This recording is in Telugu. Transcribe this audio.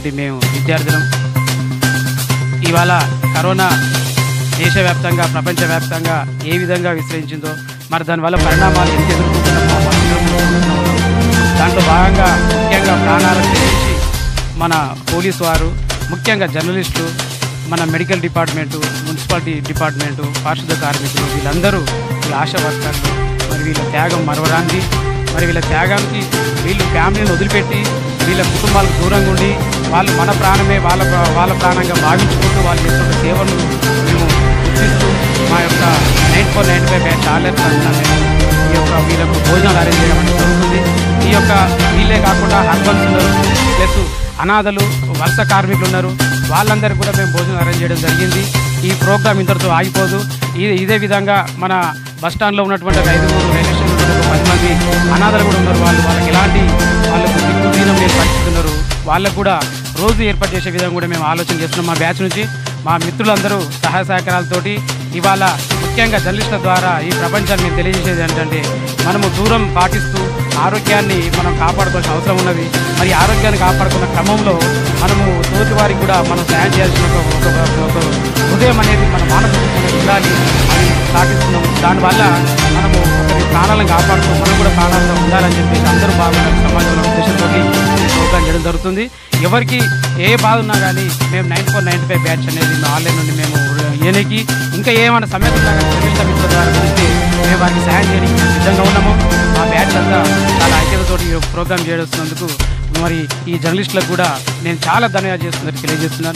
ఉన్నటువంటి మేము విద్యార్థులం ఇవాళ కరోనా దేశవ్యాప్తంగా ప్రపంచవ్యాప్తంగా ఏ విధంగా విస్తరించిందో మరి దానివల్ల పరిణామాలు ఎంత ఎదుర్కొంటున్నామో మనందరం చూస్తున్నాం. దాంట్లో భాగంగా ముఖ్యంగా ప్రాణాలకు తెగించి మన పోలీసు వారు ముఖ్యంగా జర్నలిస్టులు మన మెడికల్ డిపార్ట్మెంటు మున్సిపాలిటీ డిపార్ట్మెంటు పారిశుద్ధ కార్మికులు వీళ్ళందరూ ఈ ఆశా వర్కర్లు మరి వీళ్ళ త్యాగం మరవడానికి మరి వీళ్ళ త్యాగానికి వీళ్ళు ఫ్యామిలీని వదిలిపెట్టి వీళ్ళ కుటుంబాలకు దూరంగా ఉండి వాళ్ళు మన ప్రాణమే వాళ్ళ వాళ్ళ ప్రాణంగా భావించుకుంటూ వాళ్ళు చేస్తున్న సేవలను మేము గుర్తిస్తూ మా యొక్క nine four nine five batch ఆర్లెట్ మేము ఈ యొక్క వీళ్ళకు భోజనాలు అరేంజ్ చేయడం అనేది జరుగుతుంది ఈ యొక్క వీళ్ళే కాకుండా హర్బన్స్ ఉన్నారు ప్లస్ అనాథలు వలస కార్మికులు ఉన్నారు వాళ్ళందరికీ కూడా మేము భోజనం అరేంజ్ చేయడం జరిగింది ఈ ప్రోగ్రామ్ ఇంతటితో ఆగిపోదు ఇది ఇదే విధంగా మన బస్ స్టాండ్లో ఉన్నటువంటి ఒక ఐదుగురు రైల్వే స్టేషన్ ఒక పది మంది అనాథలు కూడా ఉన్నారు వాళ్ళు వాళ్ళకి ఎలాంటి వాళ్ళకు దిక్కు దీనం లేని పరిస్థితి ఉన్నారు వాళ్ళకు కూడా రోజు ఏర్పాటు చేసే విధంగా కూడా మేము ఆలోచన చేస్తున్నాం మా బ్యాచ్ నుంచి మా మిత్రులందరూ సహాయ సహకారాలతోటి ఇవాళ ముఖ్యంగా జర్నలిస్టుల ద్వారా ఈ ప్రపంచాన్ని మేము తెలియజేసేది ఏంటంటే మనము దూరం పాటిస్తూ ఆరోగ్యాన్ని మనం కాపాడుకోవాల్సిన అవసరం ఉన్నది మరి ఆరోగ్యాన్ని కాపాడుకున్న క్రమంలో మనము తోటి వారికి కూడా మనం సాయం చేయాల్సిన ఒక ఒక- ఒక హృదయం అనేది మన మానసిక ఉండాలి అని సాగిస్తున్నాం దానివల్ల మనము ఒకరి ప్రాణాలను కాపాడుతూ మనం కూడా ప్రాణాలతో ఉండాలని చెప్పేసి అందరూ బాగున్నారు సమాజంలో ఉద్దేశంతో ఈ ప్రోగ్రాం చేయడం జరుగుతుంది ఎవరికి ఏ బాధ ఉన్నా కానీ మేము nine four nine five batch అనేది మేము ఆన్లైన్ నుండి మేము ఈయనకి ఇంకా ఏమైనా సమస్య ఉన్నా కానీ సివిల్ సర్వీసుల ద్వారా గురించి మేము వారికి సహాయం చేయడానికి మేము సిద్ధంగా ఉన్నాము మా బ్యాచ్ అంతా చాలా ఐక్యతతో ఈ ప్రోగ్రామ్ చేస్తున్నందుకు మరి ఈ జర్నలిస్టులకు కూడా నేను చాలా ధన్యవాదాలు చేస్తున్నట్టు తెలియజేస్తున్నాను